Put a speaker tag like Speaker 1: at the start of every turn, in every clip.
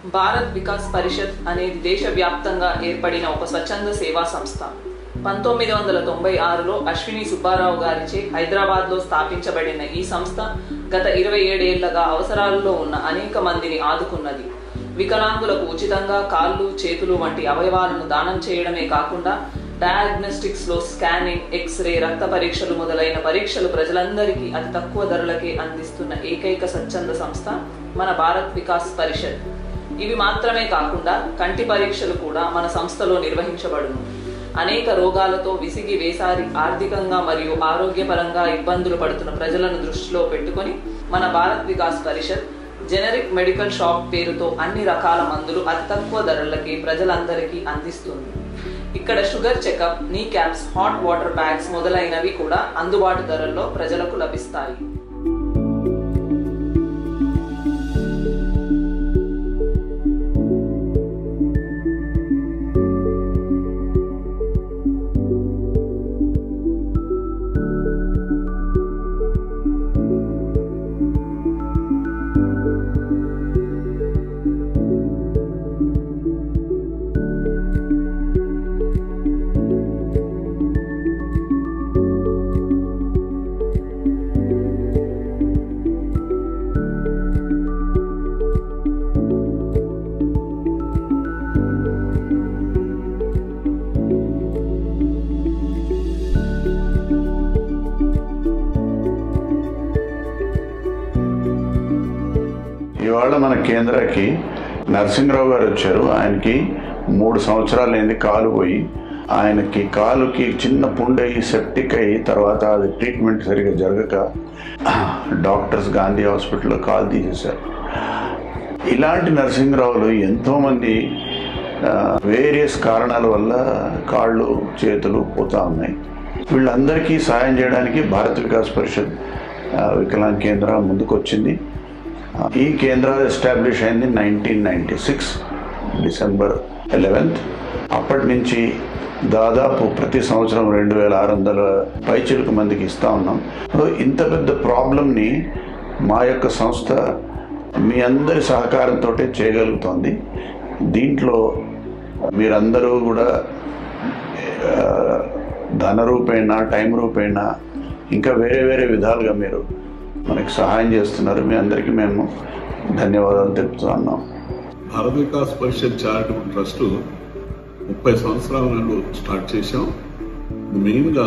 Speaker 1: భారత్ వికాస్ పరిషత్ అనేది దేశవ్యాప్తంగా ఏర్పడిన ఒక స్వచ్ఛంద సేవా సంస్థ పంతొమ్మిది వందల తొంభై ఆరులో అశ్విని సుబ్బారావు గారిచే హైదరాబాద్లో స్థాపించబడిన ఈ సంస్థ గత ఇరవై ఏడేళ్లగా అవసరాలలో ఉన్న అనేక మందిని ఆదుకున్నది వికలాంగులకు ఉచితంగా కాళ్ళు చేతులు వంటి అవయవాలను దానం చేయడమే కాకుండా డయాగ్నోస్టిక్స్ లో స్కానింగ్ ఎక్స్రే రక్త పరీక్షలు మొదలైన పరీక్షలు ప్రజలందరికీ అతి తక్కువ ధరలకే అందిస్తున్న ఏకైక స్వచ్ఛంద సంస్థ మన భారత్ వికాస్ పరిషత్ ఇవి మాత్రమే కాకుండా కంటి పరీక్షలు కూడా మన సంస్థలో నిర్వహించబడును అనేక రోగాలతో విసిగి వేసారి ఆర్థికంగా మరియు ఆరోగ్యపరంగా ఇబ్బందులు పడుతున్న ప్రజలను దృష్టిలో పెట్టుకొని మన Bharat Vikas Parishad generic medical shop పేరుతో అన్ని రకాల మందులు అతి తక్కువ ధరలకి ప్రజలందరికీ అందిస్తుంది ఇక్కడ sugar checkup knee caps hot water bags మొదలైనవి కూడా అందుబాటు ధరల్లో ప్రజలకు లభిస్తాయి
Speaker 2: ఇవాళ మన కేంద్రాకి నరసింహరావు గారు వచ్చారు ఆయనకి మూడు సంవత్సరాలు అయింది కాలు పోయి ఆయనకి కాలుకి చిన్న పుండయి సెప్టిక్ అయ్యి తర్వాత అది ట్రీట్మెంట్ సరిగా జరగక డాక్టర్స్ గాంధీ హాస్పిటల్లో కాలు తీసేశారు ఇలాంటి నరసింహరావులు ఎంతోమంది వేరియస్ కారణాల వల్ల కాళ్ళు చేతులు పోతా ఉన్నాయి వీళ్ళందరికీ సహాయం చేయడానికి భారత వికాస్ పరిషత్ ఆ, వికలాంగ్ కేంద్ర ముందుకు వచ్చింది ఈ కేంద్రం ఎస్టాబ్లిష్ అయింది nineteen ninety six December eleventh అప్పటి నుంచి దాదాపు ప్రతి సంవత్సరం రెండు వేల ఆరు వందల పైచిలుకు మందికి ఇస్తూ ఉన్నాం సో ఇంత పెద్ద ప్రాబ్లంని మా యొక్క సంస్థ మీ అందరి సహకారంతో చేయగలుగుతోంది దీంట్లో మీరందరూ కూడా ఆ, ధన రూపేణ టైం రూపేణ ఇంకా వేరే వేరే విధాలుగా మీరు మనకి సహాయం చేస్తున్నారు మీ అందరికీ మేము ధన్యవాదాలు తెలుపుతున్నాం
Speaker 3: భారత వికాస్ పరిషత్ చారిటబుల్ ట్రస్ట్ ముప్పై సంవత్సరాల నాడు స్టార్ట్ చేశాం మెయిన్గా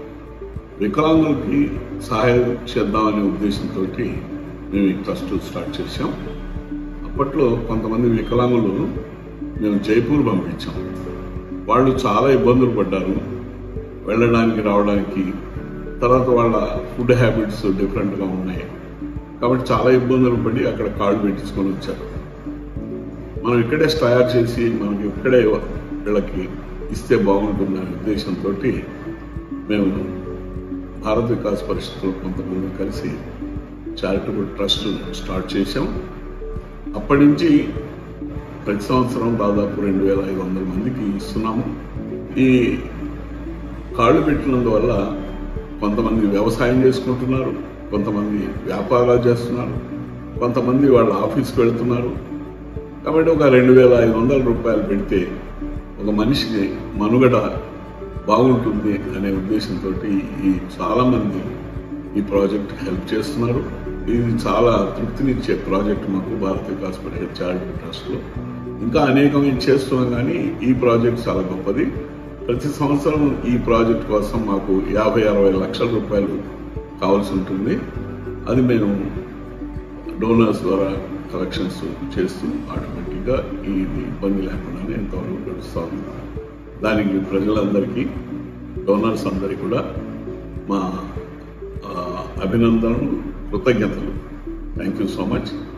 Speaker 3: వికలాంగులకి సహాయం చేద్దామనే ఉద్దేశంతో మేము ఈ ట్రస్ట్ స్టార్ట్ చేశాం అప్పట్లో కొంతమంది వికలాంగులు మేము జైపూర్ పంపించాం వాళ్ళు చాలా ఇబ్బందులు పడ్డారు వెళ్ళడానికి రావడానికి తర్వాత వాళ్ళ ఫుడ్ హ్యాబిట్స్ డిఫరెంట్గా ఉన్నాయి కాబట్టి చాలా ఇబ్బందులు పడి అక్కడ కార్డు పెట్టించుకొని వచ్చారు మనం ఇక్కడే తయారు చేసి మనకి ఇక్కడే వీళ్ళకి ఇస్తే బాగుంటుందనే ఉద్దేశంతో మేము భారత్ వికాస్ పరిషత్తులు కొంతమంది కలిసి చారిటబుల్ ట్రస్ట్ స్టార్ట్ చేశాం అప్పటి నుంచి ప్రతి సంవత్సరం దాదాపు రెండు వేల ఐదు వందల మందికి ఇస్తున్నాము ఈ కాళ్ళు పెట్టినందువల్ల కొంతమంది వ్యవసాయం చేసుకుంటున్నారు కొంతమంది వ్యాపారాలు చేస్తున్నారు కొంతమంది వాళ్ళ ఆఫీస్కి వెళ్తున్నారు కాబట్టి ఒక రెండు వేల ఐదు వందల రూపాయలు పెడితే ఒక మనిషికి మనుగడ బాగుంటుంది అనే ఉద్దేశంతో ఈ చాలామంది ఈ ప్రాజెక్ట్ హెల్ప్ చేస్తున్నారు ఇది చాలా తృప్తినిచ్చే ప్రాజెక్ట్ మాకు భారత వికాస్ పరిషత్ చారిటబుల్ ట్రస్ట్లో ఇంకా అనేకమైన చేస్తున్నాం కానీ ఈ ప్రాజెక్ట్ చాలా గొప్పది ప్రతి సంవత్సరం ఈ ప్రాజెక్ట్ కోసం మాకు యాభై అరవై లక్షల రూపాయలు కావాల్సి ఉంటుంది అది మేము డోనర్స్ ద్వారా కలెక్షన్స్ చేస్తూ ఆటోమేటిక్గా ఈ ఇబ్బంది లేకుండానే ఎంతవరకు నడుస్తూ ఉంది దానికి ప్రజలందరికీ డోనర్స్ అందరికీ కూడా మా ఆ, అభినందనలు కృతజ్ఞతలు థ్యాంక్ యూ సో మచ్